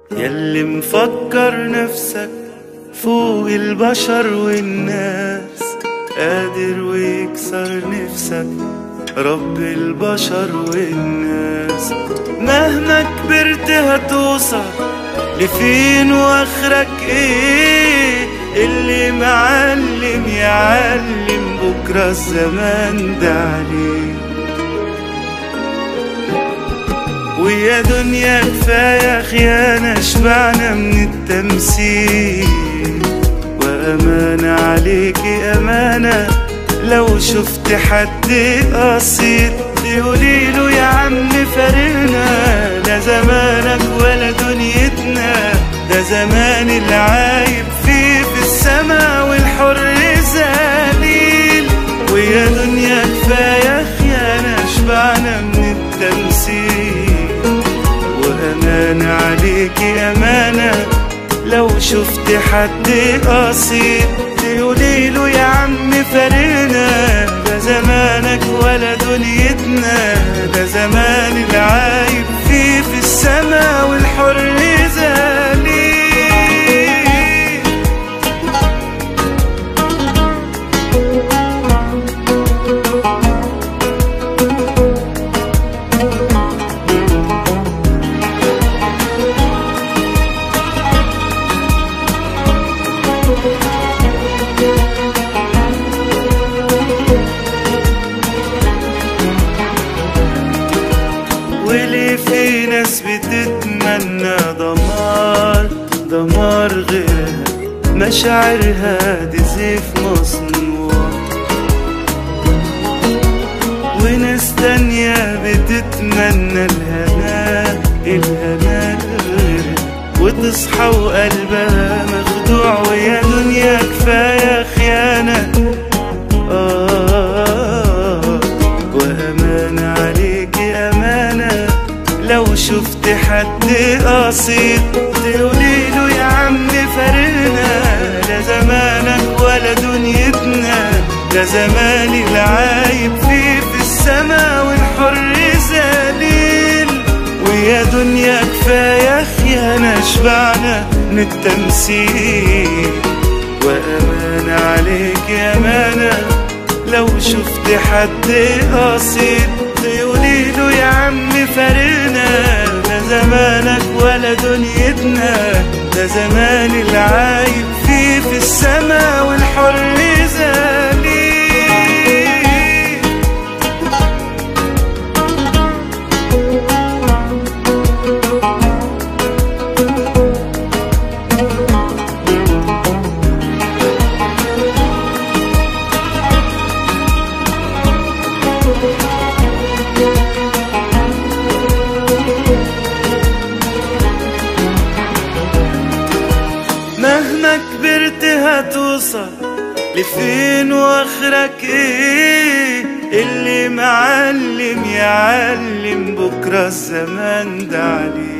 ياللي مفكر نفسك فوق البشر والناس قادر ويكسر نفسك رب البشر والناس مهما كبرت هتوصل لفين واخرك ايه اللي معلم يعلم بكرة الزمان ده عليه ويا دنيا كفاية خيانة شبعنا من التمثيل وأمانة عليكي أمانة لو شفت حد قصير تقوليله يا عم فارقنا لا زمانك ولا دنيتنا ده زمان العايب فيه في السما والحر ذليل ويا دنيا كفاية خيانة شبعنا من التمثيل وأمانة عليكي أمانة لو شفت حد قصير تقوليله يا عم فارقنا ده زمانك ولا دنيتنا ده زمان العايب فيه في السما والحر ذليل وليه في ناس بتتمنى دمار دمار غيرها مشاعرها دي زيف مصنوع وناس تانية بتتمنى الهنا الهنا غيرها وتصحى وقلبها مخدوع ويا دنيا كفاية خيانة آه وأمانة عليكي أمانة لو شفت حد قصير تقوليله يا عم فارقنا لا زمانك ولا دنيتنا ده زمان العايب فيه في السما والحر ذليل ويا دنيا كفاية خيانة شبعنا من التمثيل وأمانة عليك أمانة لو شفت حد قصير تقوليله يا عم فارقنا لا زمانك ولا دنيتنا ده زمان العايب فيه في السما والحر ذليل مهما كبرت هتوصل لفين واخرك ايه اللي معلم يعلم بكرة الزمان ده عليه